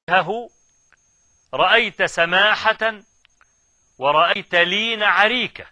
وجهه رأيت سماحة ورأيت لين عريكة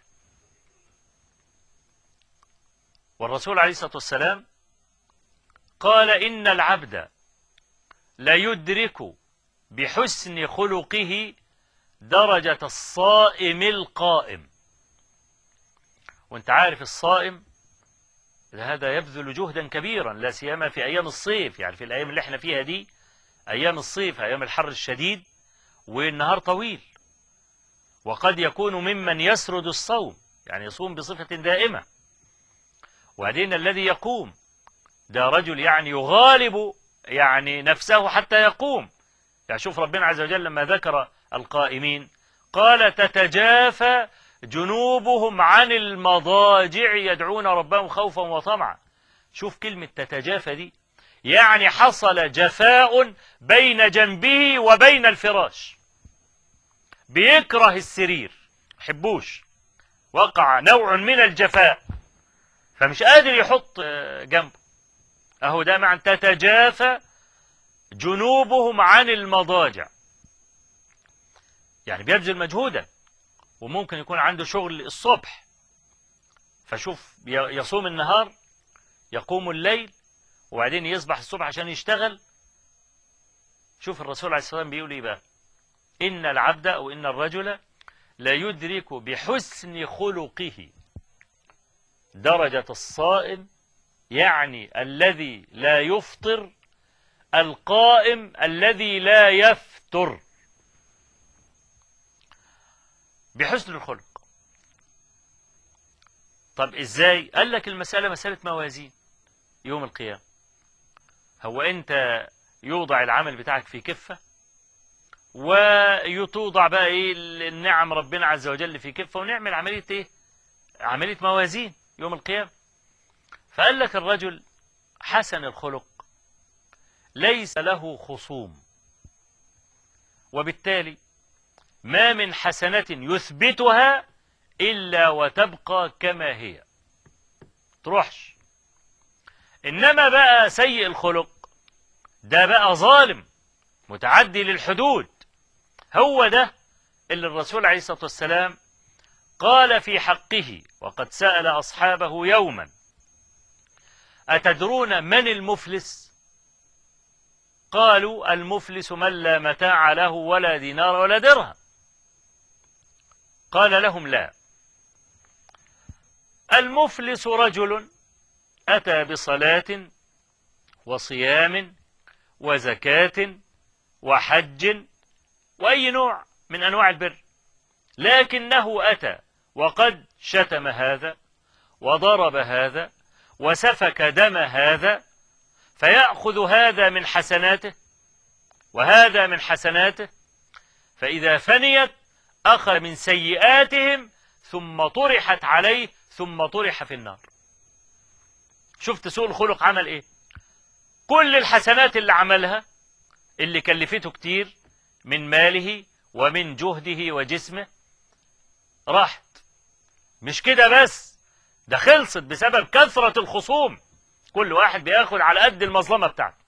والرسول عليه الصلاة والسلام قال إن العبد ليدرك بحسن خلقه درجة الصائم القائم وانت عارف الصائم هذا يبذل جهدا كبيرا لا سيما في أيام الصيف يعني في الأيام اللي احنا فيها دي أيام الصيف أيام الحر الشديد والنهار طويل وقد يكون ممن يسرد الصوم يعني يصوم بصفة دائمة وبعدين الذي يقوم ده رجل يعني يغالب يعني نفسه حتى يقوم يعني شوف ربنا عز وجل لما ذكر القائمين قال تتجافى جنوبهم عن المضاجع يدعون ربهم خوفا وطمعا شوف كلمة تتجافى دي يعني حصل جفاء بين جنبه وبين الفراش بيكره السرير حبوش وقع نوع من الجفاء فمش قادر يحط جنبه اهو ده معنى تتجافى جنوبهم عن المضاجع يعني بيبذل مجهودا وممكن يكون عنده شغل الصبح فشوف يصوم النهار يقوم الليل وبعدين يصبح الصبح عشان يشتغل شوف الرسول عليه الصلاة والسلام بيقول ايه بقى إن العبد أو إن الرجل لا يدرك بحسن خلقه درجة الصائم يعني الذي لا يفطر القائم الذي لا يفتر بحسن الخلق طب ازاي قال لك المسألة مسألة موازين يوم القيامة هو انت يوضع العمل بتاعك في كفة ويتوضع بقى ايه النعم ربنا عز وجل في كفة ونعمل عملية ايه عملية موازين يوم القيامة فقال لك الرجل حسن الخلق ليس له خصوم وبالتالي ما من حسنة يثبتها إلا وتبقى كما هي تروحش إنما بقى سيء الخلق ده بقى ظالم متعدي للحدود هو ده اللي الرسول عليه الصلاة والسلام قال في حقه وقد سأل أصحابه يوما أتدرون من المفلس قالوا المفلس من لا متاع له ولا دينار ولا درهم قال لهم لا المفلس رجل أتى بصلاة وصيام وزكاة وحج وأي نوع من أنواع البر لكنه أتى وقد شتم هذا وضرب هذا وسفك دم هذا فيأخذ هذا من حسناته وهذا من حسناته فإذا فنيت أخذ من سيئاتهم ثم طرحت عليه ثم طرح في النار شفت سوء الخلق عمل ايه كل الحسنات اللي عملها اللي كلفته كتير من ماله ومن جهده وجسمه راحت مش كده بس ده خلصت بسبب كثرة الخصوم كل واحد بياخد على قد المظلمة بتاعته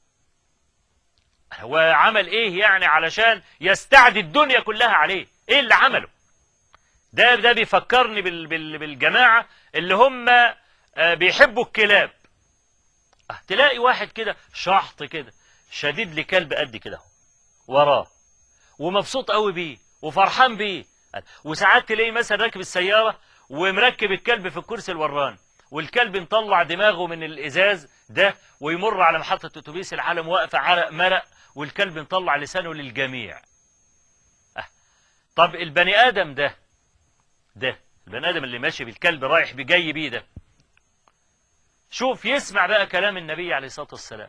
هو عمل ايه يعني علشان يستعدي الدنيا كلها عليه ايه اللي عمله ده ده بيفكرني بال بال بالجماعة اللي هم بيحبوا الكلاب تلاقي واحد كده شحط كده شديد لكلب قد كده وراه ومبسوط قوي بيه وفرحان بيه وساعات تلاقيه مثلا راكب السيارة ومركب الكلب في الكرسي الوران والكلب مطلع دماغه من الازاز ده ويمر على محطة اتوبيس العالم واقفة عرق مرق والكلب مطلع لسانه للجميع أه. طب البني ادم ده ده البني ادم اللي ماشي بالكلب رايح بجاي بيه ده شوف يسمع بقى كلام النبي عليه الصلاة والسلام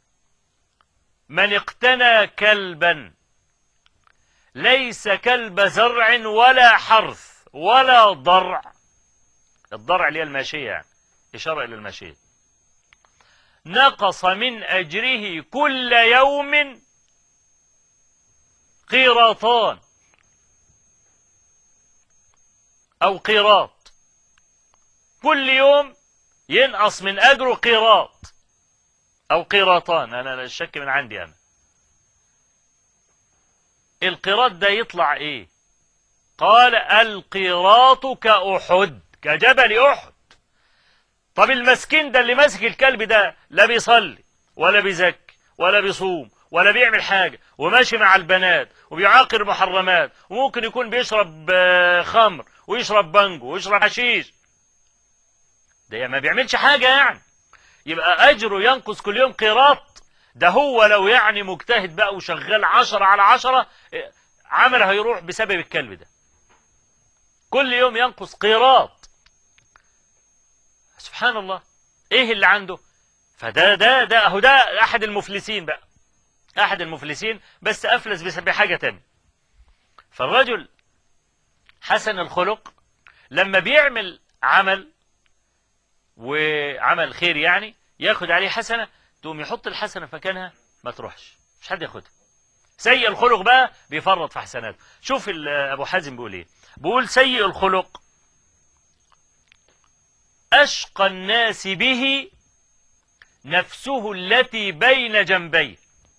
من اقتنى كلبا ليس كلب زرع ولا حرث ولا ضرع الضرع اللي هي الماشية يعني إشارة إلى الماشية نقص من أجره كل يوم قيراطان أو قيراط كل يوم ينقص من أجره قيراط أو قيراطان أنا الشك من عندي أنا القيراط ده يطلع ايه قال القيراط كأحد كجبل أحد طب المسكين ده اللي ماسك الكلب ده لا بيصلي ولا بيزكي ولا بيصوم ولا بيعمل حاجة وماشي مع البنات وبيعاقر محرمات وممكن يكون بيشرب آه، خمر ويشرب بانجو ويشرب حشيش ده ما بيعملش حاجة يعني يبقى أجره ينقص كل يوم قيراط ده هو لو يعني مجتهد بقى وشغال عشرة على عشرة آه، عمله هيروح بسبب الكلب ده كل يوم ينقص قيراط سبحان الله ايه اللي عنده فده ده ده اهو ده احد المفلسين بقى احد المفلسين بس افلس بس بحاجه تانية فالرجل حسن الخلق لما بيعمل عمل وعمل خير يعني ياخد عليه حسنه تقوم يحط الحسنه في مكانها ما تروحش مش حد ياخدها سيء الخلق بقى بيفرط في حسناته شوف ال- ابو حازم بيقول ايه بيقول سيء الخلق أشقى الناس به نفسه التي بين جنبيه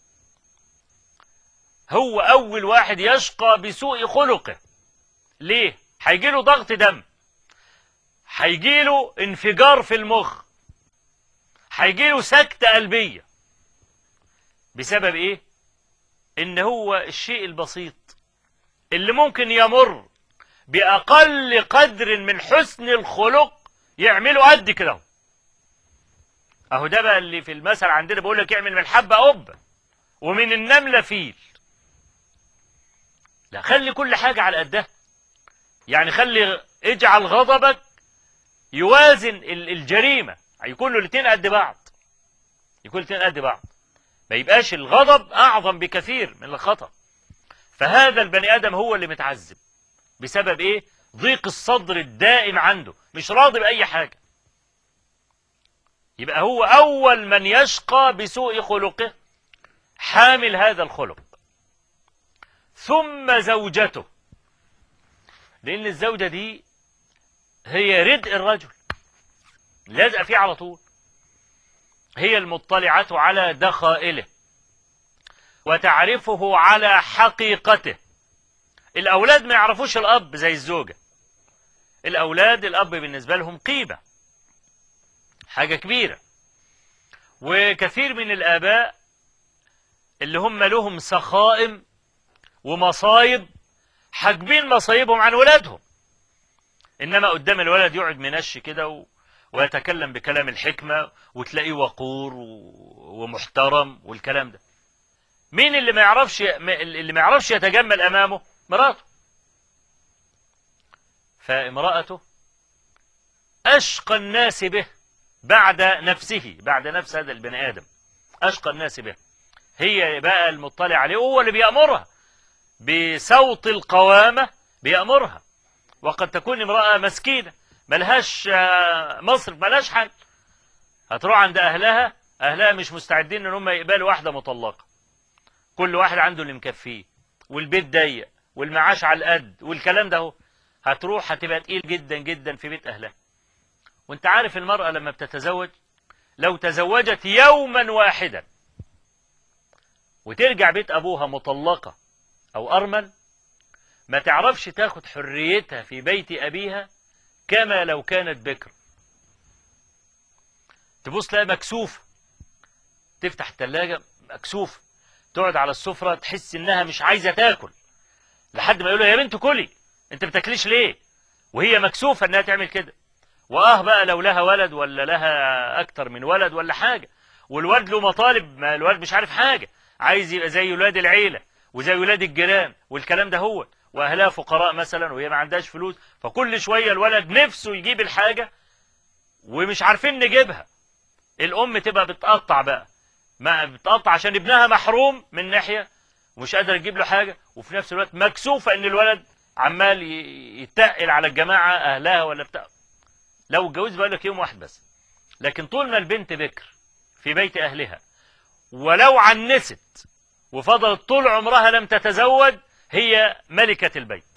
هو أول واحد يشقى بسوء خلقه ليه؟ هيجيله ضغط دم هيجيله انفجار في المخ هيجيله سكتة قلبية بسبب ايه؟ ان هو الشيء البسيط اللي ممكن يمر بأقل قدر من حسن الخلق يعملوا قد كده اهو. اهو ده بقى اللي في المثل عندنا بيقول لك اعمل من الحبة قبة ومن النملة فيل لا خلي كل حاجة على قدها يعني خلي اجعل غضبك يوازن ال- الجريمة يكونوا الاثنين قد بعض يكون الاثنين قد بعض ما يبقاش الغضب اعظم بكثير من الخطأ فهذا البني ادم هو اللي متعذب بسبب ايه ضيق الصدر الدائم عنده مش راضي بأي حاجة يبقى هو أول من يشقى بسوء خلقه حامل هذا الخلق ثم زوجته لأن الزوجة دي هي ردء الرجل لازقة فيه على طول هي المطلعة على دخائله وتعرفه على حقيقته الأولاد ما يعرفوش الأب زي الزوجة الأولاد الأب بالنسبة لهم قيمة حاجة كبيرة وكثير من الآباء اللي هم لهم سخائم ومصايب حاجبين مصايبهم عن ولادهم إنما قدام الولد يقعد منش كده و... ويتكلم بكلام الحكمة وتلاقيه وقور و... ومحترم والكلام ده مين اللي ما يعرفش اللي ما يعرفش يتجمل أمامه مراته فامرأته أشقى الناس به بعد نفسه بعد نفس هذا البني آدم أشقى الناس به هي بقى المطلع عليه هو اللي بيأمرها بصوت القوامة بيأمرها وقد تكون امرأة مسكينة ملهاش آه، مصرف ملهاش حل هتروح عند أهلها أهلها مش مستعدين إن هم يقبلوا واحدة مطلقة كل واحد عنده اللي مكفيه والبيت ضيق والمعاش على القد والكلام ده اهو هتروح هتبقى تقيل جدا جدا في بيت أهلها وانت عارف المرأة لما بتتزوج لو تزوجت يوما واحدا وترجع بيت أبوها مطلقة أو أرمل ما تعرفش تاخد حريتها في بيت أبيها كما لو كانت بكر تبص تلاقي مكسوف تفتح الثلاجة مكسوف تقعد على السفرة تحس إنها مش عايزة تاكل لحد ما يقولوا يا بنت كلي انت بتاكليش ليه وهي مكسوفة انها تعمل كده واه بقى لو لها ولد ولا لها اكتر من ولد ولا حاجة والولد له مطالب ما الولد مش عارف حاجة عايز يبقى زي ولاد العيلة وزي ولاد الجيران والكلام ده هو واهلها فقراء مثلا وهي ما عندهاش فلوس فكل شوية الولد نفسه يجيب الحاجة ومش عارفين نجيبها الام تبقى بتقطع بقى ما بتقطع عشان ابنها محروم من ناحية ومش قادر تجيب له حاجة وفي نفس الوقت مكسوفة ان الولد عمال ي- يتقل على الجماعة اهلها ولا بتاع لو اتجوز بقى لك يوم واحد بس لكن طول ما البنت بكر في بيت اهلها ولو عنست وفضلت طول عمرها لم تتزوج هي ملكة البيت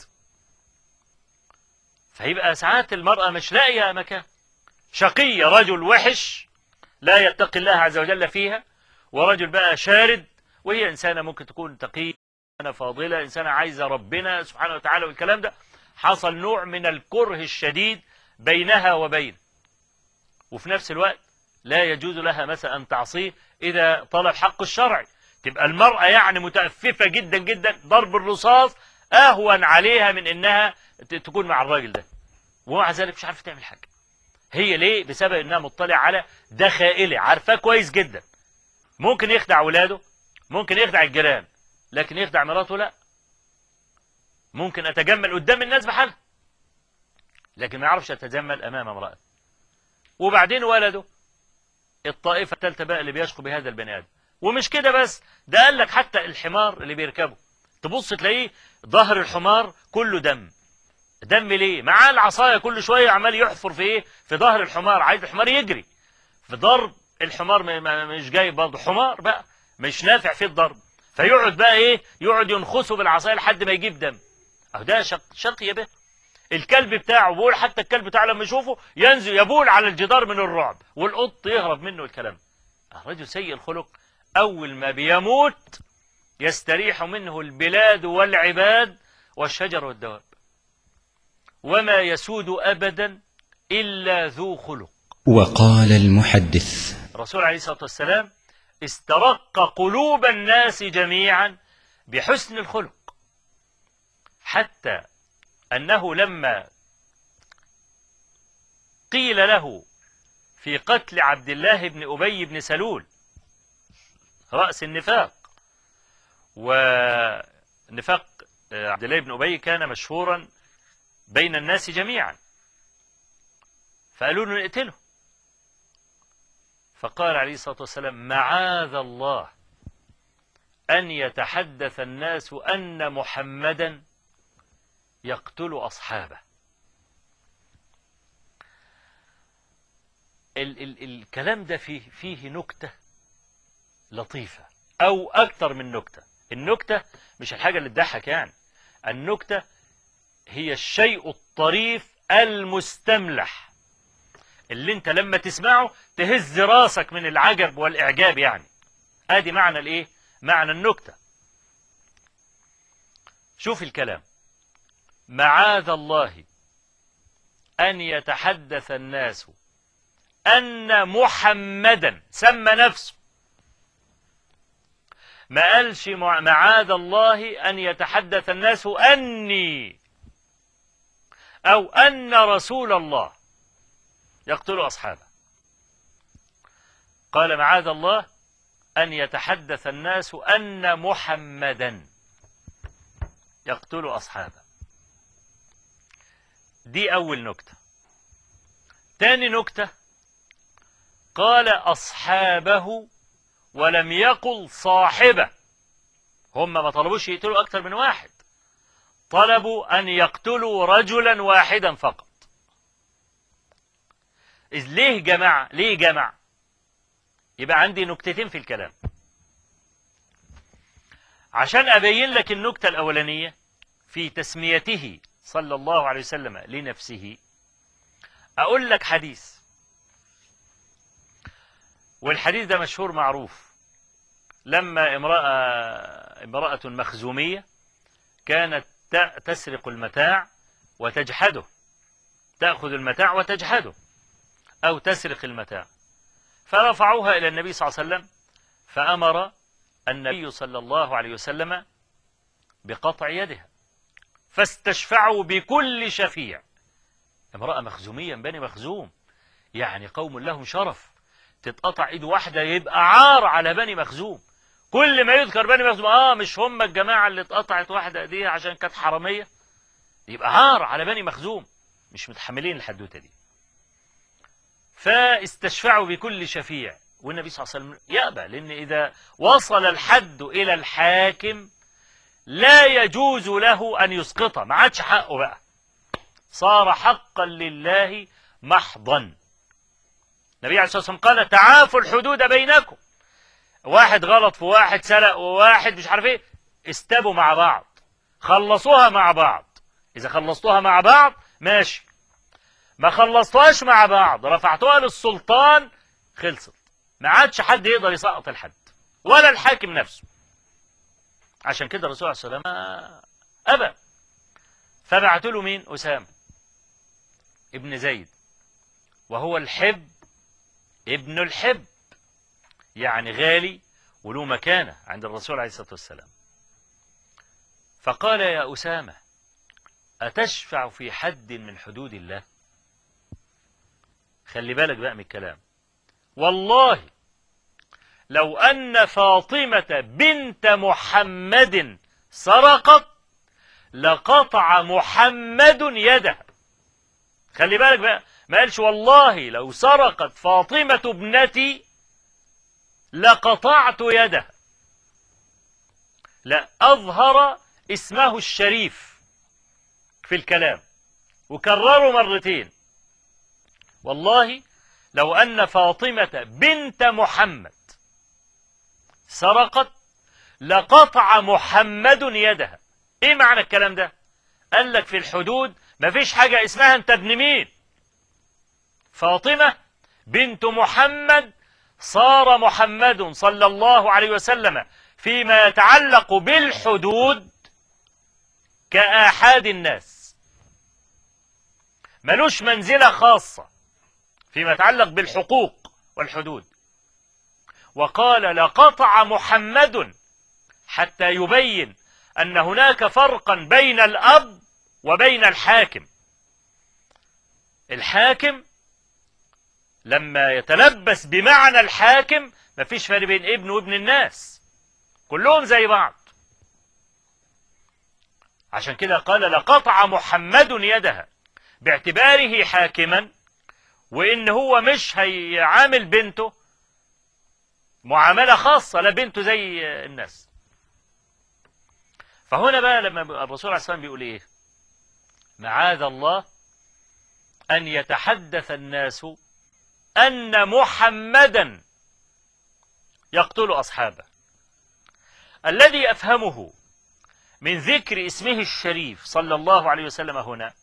فيبقى ساعات المرأة مش لاقية مكان شقية رجل وحش لا يتقي الله عز وجل فيها ورجل بقى شارد وهي إنسانة ممكن تكون تقي فاضلة إنسانة عايزة ربنا سبحانه وتعالى والكلام ده حصل نوع من الكره الشديد بينها وبين وفي نفس الوقت لا يجوز لها مثلا أن تعصيه إذا طلب حق الشرعي تبقى المرأة يعني متأففة جدا جدا ضرب الرصاص أهون عليها من إنها تكون مع الراجل ده ومع ذلك مش عارفة تعمل حاجة هي ليه بسبب إنها مطلع على دخائله عارفاه كويس جدا ممكن يخدع ولاده ممكن يخدع الجيران لكن يخدع مراته لا ممكن أتجمل قدام الناس بحالها لكن ما يعرفش أتجمل أمام امرأة وبعدين ولده الطائفة الثالثة بقى اللي بيشقوا بهذا البني آدم ومش كده بس ده قال لك حتى الحمار اللي بيركبه تبص تلاقيه ظهر الحمار كله دم دم ليه معاه العصاية كل شوية عمال يحفر في ايه في ظهر الحمار عايز الحمار يجري في ضرب الحمار مش جاي برضه حمار بقى مش نافع فيه الضرب فيقعد بقى ايه يقعد ينخسه بالعصايه لحد ما يجيب دم اهو ده شق شقي به الكلب بتاعه بقول حتى الكلب بتاعه لما يشوفه ينزل يبول على الجدار من الرعب والقط يهرب منه الكلام الرجل سيء الخلق اول ما بيموت يستريح منه البلاد والعباد والشجر والدواب وما يسود ابدا الا ذو خلق وقال المحدث الرسول عليه الصلاه والسلام استرق قلوب الناس جميعا بحسن الخلق حتى أنه لما قيل له في قتل عبد الله بن أبي بن سلول رأس النفاق ونفاق عبد الله بن أبي كان مشهورا بين الناس جميعا فقالوا له نقتله فقال عليه الصلاة والسلام معاذ الله أن يتحدث الناس أن محمدا يقتل أصحابه ال ال الكلام ده فيه, فيه نكتة لطيفة أو أكثر من نكتة النكتة مش الحاجة اللي تضحك يعني النكتة هي الشيء الطريف المستملح اللي انت لما تسمعه تهز راسك من العجب والإعجاب يعني ادي معنى الايه معنى النكتة شوف الكلام معاذ الله أن يتحدث الناس أن محمدا سمى نفسه ما قالش معاذ الله أن يتحدث الناس أني أو أن رسول الله يقتل أصحابه قال معاذ الله أن يتحدث الناس أن محمدا يقتل أصحابه دي أول نكتة تاني نكتة قال أصحابه ولم يقل صاحبه هم ما طلبوش يقتلوا أكثر من واحد طلبوا أن يقتلوا رجلا واحدا فقط إذ ليه جمع ليه جمع يبقى عندي نكتتين في الكلام عشان أبين لك النكتة الأولانية في تسميته صلى الله عليه وسلم لنفسه أقول لك حديث والحديث ده مشهور معروف لما امرأة امرأة مخزومية كانت تسرق المتاع وتجحده تأخذ المتاع وتجحده أو تسرق المتاع فرفعوها إلى النبي صلى الله عليه وسلم فأمر النبي صلى الله عليه وسلم بقطع يدها فاستشفعوا بكل شفيع امرأة مخزومية بني مخزوم يعني قوم لهم شرف تتقطع ايد واحدة يبقى عار على بني مخزوم كل ما يذكر بني مخزوم اه مش هم الجماعة اللي اتقطعت واحدة ايديها عشان كانت حرامية يبقى عار على بني مخزوم مش متحملين الحدوتة دي فاستشفعوا بكل شفيع والنبي صلى الله عليه وسلم يأبى لأن إذا وصل الحد إلى الحاكم لا يجوز له أن يسقطه ما عادش حقه بقى صار حقا لله محضا النبي عليه الصلاة والسلام قال تعافوا الحدود بينكم واحد غلط في واحد سرق وواحد مش عارف ايه استبوا مع بعض خلصوها مع بعض إذا خلصتوها مع بعض ماشي ما خلصتوهاش مع بعض رفعتوها للسلطان خلصت ما عادش حد يقدر يسقط الحد ولا الحاكم نفسه عشان كده الرسول عليه الصلاة والسلام أبى فبعت له مين أسامة ابن زيد وهو الحب ابن الحب يعني غالي وله مكانة عند الرسول عليه الصلاة والسلام فقال يا أسامة أتشفع في حد من حدود الله خلي بالك بقى من الكلام والله لو أن فاطمة بنت محمد سرقت لقطع محمد يدها خلي بالك بقى ما قالش والله لو سرقت فاطمة ابنتي لقطعت يدها لا أظهر اسمه الشريف في الكلام وكرره مرتين والله لو أن فاطمة بنت محمد سرقت لقطع محمد يدها ايه معنى الكلام ده قال لك في الحدود مفيش حاجة اسمها انت ابن مين فاطمة بنت محمد صار محمد صلى الله عليه وسلم فيما يتعلق بالحدود كآحاد الناس ملوش منزلة خاصة فيما يتعلق بالحقوق والحدود وقال لقطع محمد حتى يبين أن هناك فرقا بين الأب وبين الحاكم الحاكم لما يتلبس بمعنى الحاكم مفيش فرق بين ابن وابن الناس كلهم زي بعض عشان كده قال لقطع محمد يدها باعتباره حاكما وإن هو مش هيعامل بنته معاملة خاصة لا بنته زي الناس فهنا بقى لما الرسول عليه الصلاة والسلام بيقول إيه معاذ الله أن يتحدث الناس أن محمدا يقتل أصحابه الذي أفهمه من ذكر اسمه الشريف صلى الله عليه وسلم هنا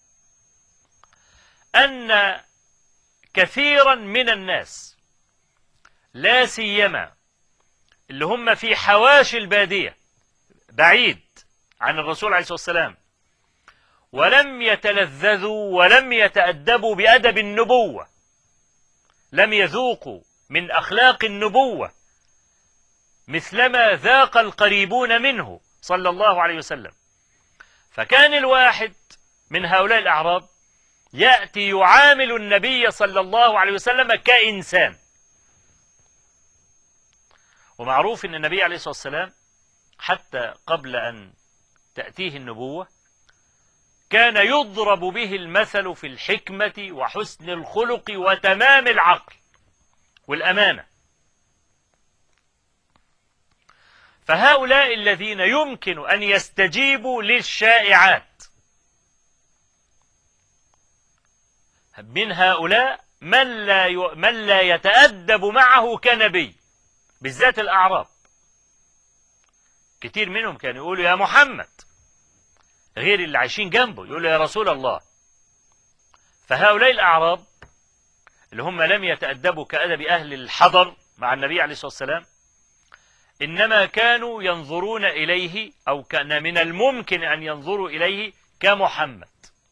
أن كثيرا من الناس لا سيما اللي هم في حواشي البادية بعيد عن الرسول عليه الصلاة والسلام ولم يتلذذوا ولم يتأدبوا بأدب النبوة لم يذوقوا من أخلاق النبوة مثلما ذاق القريبون منه صلى الله عليه وسلم فكان الواحد من هؤلاء الأعراب يأتي يعامل النبي صلى الله عليه وسلم كإنسان ومعروف أن النبي عليه الصلاة والسلام حتى قبل أن تأتيه النبوة كان يضرب به المثل في الحكمة وحسن الخلق وتمام العقل والأمانة فهؤلاء الذين يمكن أن يستجيبوا للشائعات من هؤلاء من لا ي... من لا يتأدب معه كنبي بالذات الأعراب كتير منهم كانوا يقولوا يا محمد غير اللي عايشين جنبه يقولوا يا رسول الله فهؤلاء الأعراب اللي هم لم يتأدبوا كأدب أهل الحضر مع النبي عليه الصلاة والسلام إنما كانوا ينظرون إليه أو كان من الممكن أن ينظروا إليه كمحمد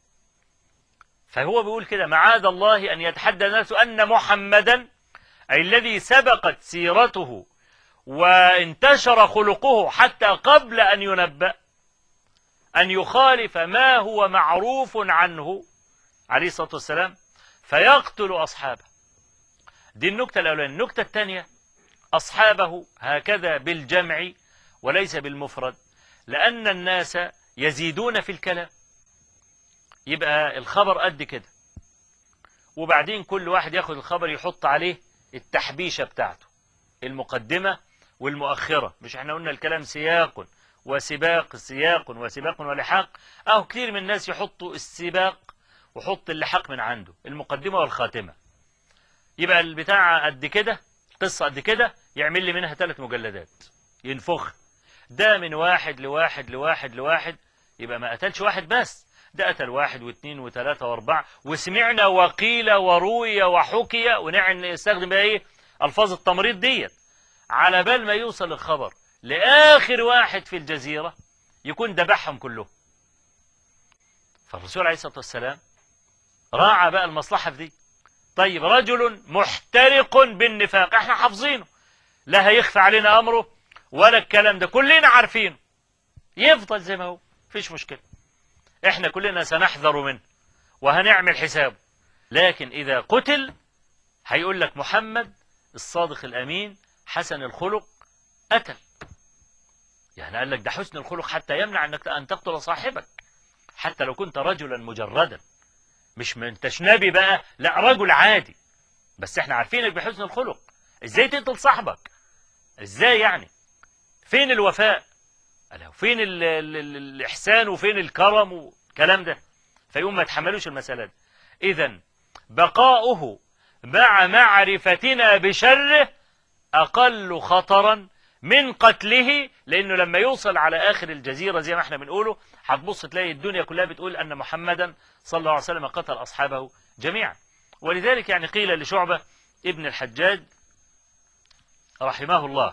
فهو بيقول كده معاذ الله أن يتحدى الناس أن محمدا أي الذي سبقت سيرته وانتشر خلقه حتى قبل أن ينبأ أن يخالف ما هو معروف عنه عليه الصلاة والسلام فيقتل أصحابه دي النكتة الأولانية النكتة الثانية أصحابه هكذا بالجمع وليس بالمفرد لأن الناس يزيدون في الكلام يبقى الخبر قد كده وبعدين كل واحد ياخد الخبر يحط عليه التحبيشة بتاعته المقدمة والمؤخرة مش احنا قلنا الكلام سياق وسباق سياق وسباق ولحاق اهو كتير من الناس يحطوا السباق وحط اللحاق من عنده المقدمة والخاتمة يبقى البتاع قد كده قصة قد كده يعمل لي منها ثلاث مجلدات ينفخ ده من واحد لواحد لواحد لواحد يبقى ما قتلش واحد بس ده قتل واحد واثنين وثلاثة واربعة وسمعنا وقيل وروي وحكي ونستخدم بقى ايه الفاظ التمريض ديت على بال ما يوصل الخبر لآخر واحد في الجزيرة يكون دبحهم كلهم فالرسول عليه الصلاة والسلام راعى بقى المصلحة في دي طيب رجل محترق بالنفاق احنا حافظينه لا هيخفى علينا أمره ولا الكلام ده كلنا عارفينه يفضل زي ما هو فيش مشكلة احنا كلنا سنحذر منه وهنعمل حسابه لكن إذا قتل هيقول لك محمد الصادق الأمين حسن الخلق قتل يعني قال لك ده حسن الخلق حتى يمنع أنك أن تقتل صاحبك حتى لو كنت رجلا مجردا مش ما انتش نبي بقى لا رجل عادي بس احنا عارفينك بحسن الخلق ازاي تقتل صاحبك ازاي يعني فين الوفاء قال فين ال ال ال الإحسان وفين الكرم والكلام ده فيقوم ما يتحملوش المسألة دي إذا بقاؤه مع معرفتنا بشره أقل خطرا من قتله لأنه لما يوصل على آخر الجزيرة زي ما احنا بنقوله هتبص تلاقي الدنيا كلها بتقول أن محمدا صلى الله عليه وسلم قتل أصحابه جميعا ولذلك يعني قيل لشعبة ابن الحجاج رحمه الله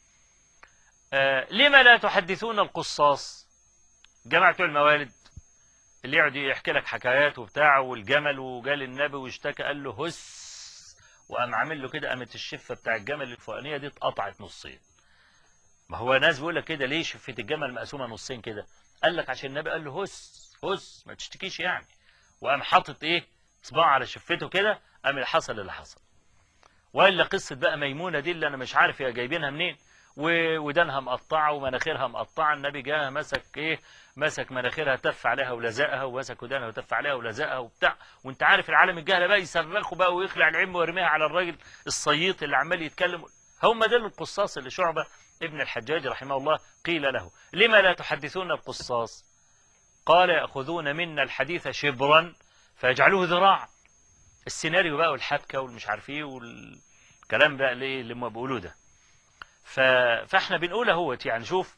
آه لما لا تحدثون القصاص جماعة الموالد اللي يقعد يحكي لك حكايات وبتاع والجمل وجال النبي واشتكى قال له هس وقام عامل له كده قامت الشفه بتاع الجمل الفوقانيه دي اتقطعت نصين ما هو ناس بيقول لك كده ليه شفه الجمل مقسومه نصين كده قال لك عشان النبي قال له هس هس ما تشتكيش يعني وقام حاطط ايه صباع على شفته كده قام اللي حصل اللي حصل والا قصه بقى ميمونه دي اللي انا مش عارف هي جايبينها منين ودانها مقطعه ومناخيرها مقطعه النبي جاء مسك ايه مسك مناخيرها تف عليها ولزقها ومسك ودانها وتف عليها ولزقها وبتاع وانت عارف العالم الجهله بقى يصرخوا بقى ويخلع العلم ويرميها على الراجل الصييط اللي عمال يتكلم هم دول القصاص اللي شعبه ابن الحجاج رحمه الله قيل له لما لا تحدثون القصاص قال يأخذون منا الحديث شبرا فيجعلوه ذراع السيناريو بقى والحبكه والمش عارف ايه والكلام بقى اللي اللي هم بيقولوه ده ف... فاحنا بنقول اهوت يعني شوف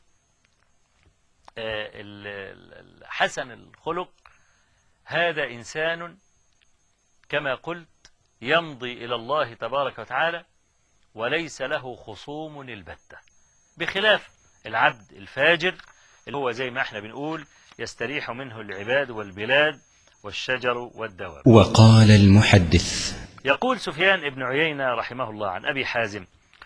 حسن الخلق هذا إنسان كما قلت يمضي إلى الله تبارك وتعالى وليس له خصوم البتة بخلاف العبد الفاجر اللي هو زي ما احنا بنقول يستريح منه العباد والبلاد والشجر والدواب وقال المحدث يقول سفيان ابن عيينة رحمه الله عن أبي حازم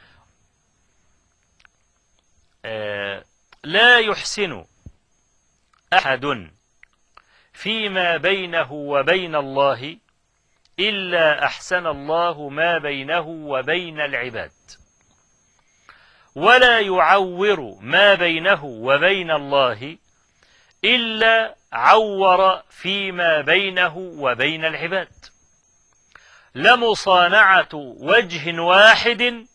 آه لا يحسن أحد فيما بينه وبين الله إلا أحسن الله ما بينه وبين العباد ولا يعور ما بينه وبين الله إلا عور فيما بينه وبين العباد لمصانعة وجه واحد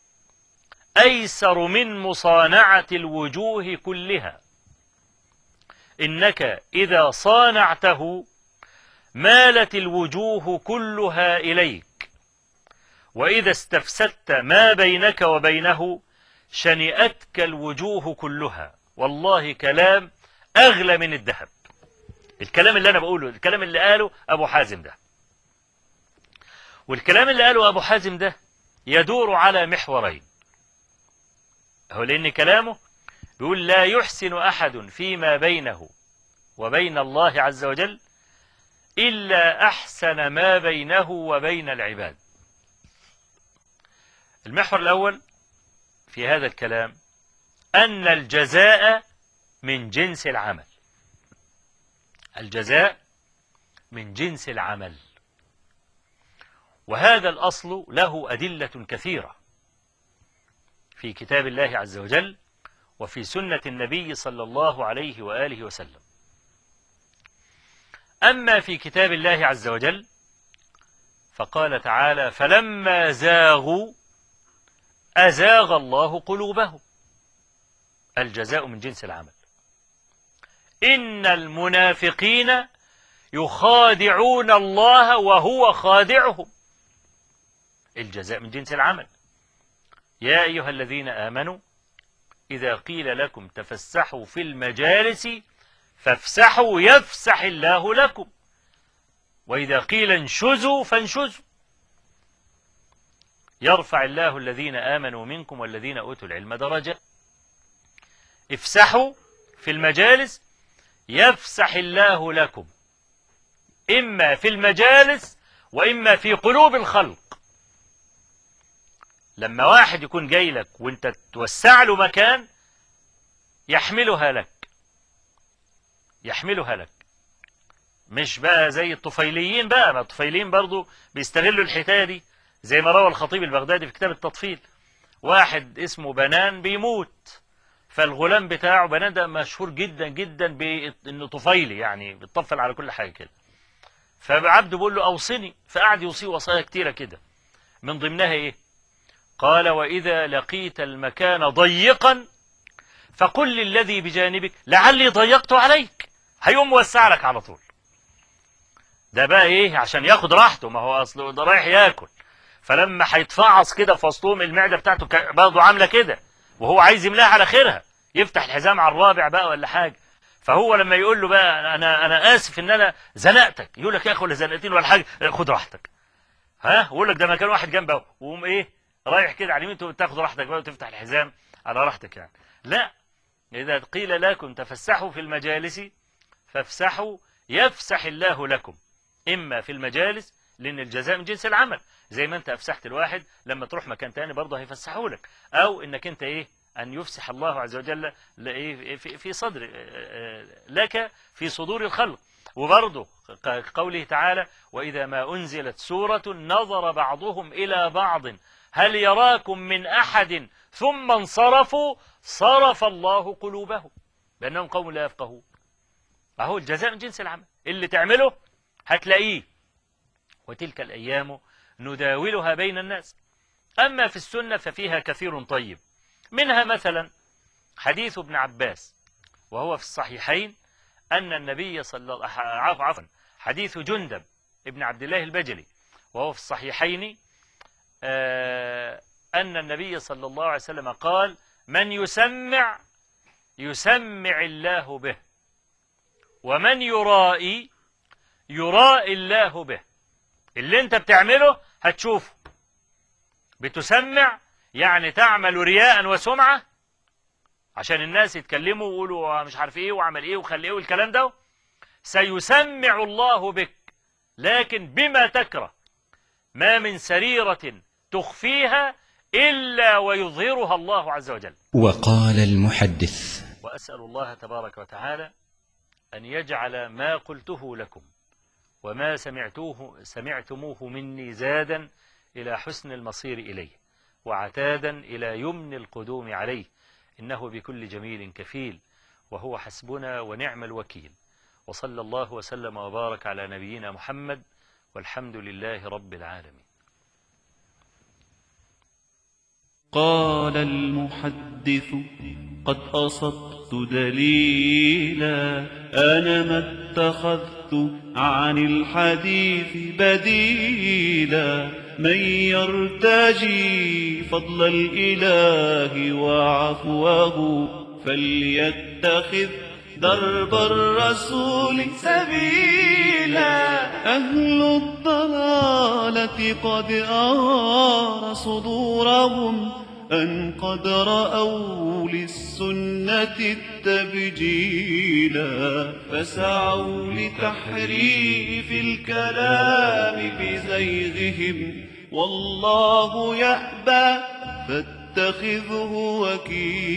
أيسر من مصانعة الوجوه كلها إنك إذا صانعته مالت الوجوه كلها إليك وإذا استفسدت ما بينك وبينه شنئتك الوجوه كلها والله كلام أغلى من الذهب الكلام اللي أنا بقوله الكلام اللي قاله أبو حازم ده والكلام اللي قاله أبو حازم ده يدور على محورين هو لأن كلامه بيقول لا يحسن أحد فيما بينه وبين الله عز وجل إلا أحسن ما بينه وبين العباد المحور الأول في هذا الكلام أن الجزاء من جنس العمل الجزاء من جنس العمل وهذا الأصل له أدلة كثيرة في كتاب الله عز وجل وفي سنة النبي صلى الله عليه وآله وسلم أما في كتاب الله عز وجل فقال تعالى فلما زاغوا أزاغ الله قلوبهم الجزاء من جنس العمل إن المنافقين يخادعون الله وهو خادعهم الجزاء من جنس العمل يا أيها الذين آمنوا إذا قيل لكم تفسحوا في المجالس فافسحوا يفسح الله لكم وإذا قيل انشزوا فانشزوا يرفع الله الذين آمنوا منكم والذين أوتوا العلم درجة افسحوا في المجالس يفسح الله لكم إما في المجالس وإما في قلوب الخلق لما واحد يكون جاي لك وانت توسع له مكان يحملها لك يحملها لك مش بقى زي الطفيليين بقى ما الطفيليين برضو بيستغلوا الحكايه دي زي ما روى الخطيب البغدادي في كتاب التطفيل واحد اسمه بنان بيموت فالغلام بتاعه بنان ده مشهور جدا جدا بانه طفيلي يعني بيطفل على كل حاجه كده فعبده بيقول له اوصني فقعد يوصيه وصايا كتيره كده من ضمنها ايه قال واذا لقيت المكان ضيقا فقل للذي بجانبك لعلي ضيقت عليك هيقوم موسع لك على طول ده بقى ايه عشان ياخد راحته ما هو اصله ده رايح ياكل فلما هيتفعص كده في وسطهم المعده بتاعته ك- برضه عامله كده وهو عايز يملاها على خيرها يفتح الحزام على الرابع بقى ولا حاجه فهو لما يقول له بقى انا انا اسف ان انا زنقتك يقول لك يا اخي ولا زنقتين ولا حاجه خد راحتك ها يقول لك ده مكان واحد جنبه وقوم ايه رايح كده على اليمين تاخد راحتك بقى وتفتح الحزام على راحتك يعني لا اذا قيل لكم تفسحوا في المجالس فافسحوا يفسح الله لكم اما في المجالس لان الجزاء من جنس العمل زي ما انت افسحت الواحد لما تروح مكان تاني برضه هيفسحه لك او انك انت ايه ان يفسح الله عز وجل لإيه في في صدر آه، آه، لك في صدور الخلق وبرضه ق- قوله تعالى واذا ما انزلت سوره نظر بعضهم الى بعض هل يراكم من احد ثم انصرفوا صرف الله قلوبهم بانهم قوم لا يفقهون اهو الجزاء من جنس العمل اللي تعمله هتلاقيه وتلك الأيام نداولها بين الناس أما في السنة ففيها كثير طيب منها مثلا حديث ابن عباس وهو في الصحيحين أن النبي صلى الله عفوا عفوا حديث جندب ابن عبد الله البجلي وهو في الصحيحين آه، أن النبي صلى الله عليه وسلم قال من يسمع يسمع الله به ومن يرائي يرائي الله به اللي انت بتعمله هتشوفه بتسمع يعني تعمل رياء وسمعة عشان الناس يتكلموا ويقولوا مش عارف ايه وعمل ايه وخلي ايه والكلام ده سيسمع الله بك لكن بما تكره ما من سريرة تخفيها إلا ويظهرها الله عز وجل وقال المحدث وأسأل الله تبارك وتعالى أن يجعل ما قلته لكم وما سمعتوه سمعتموه مني زادا إلى حسن المصير إليه وعتادا إلى يمن القدوم عليه إنه بكل جميل كفيل وهو حسبنا ونعم الوكيل وصلى الله وسلم وبارك على نبينا محمد والحمد لله رب العالمين قال المحدث قد أصبت دليلا أنا ما اتخذت عن الحديث بديلا من يرتجي فضل الإله وعفوه فليتخذ درب الرسول سبيلا أهل الضلالة قد أرى صدورهم أن قد رأوا للسنة التبجيلا فسعوا لتحريف الكلام بزيغهم والله يأبى فاتخذه وكيلا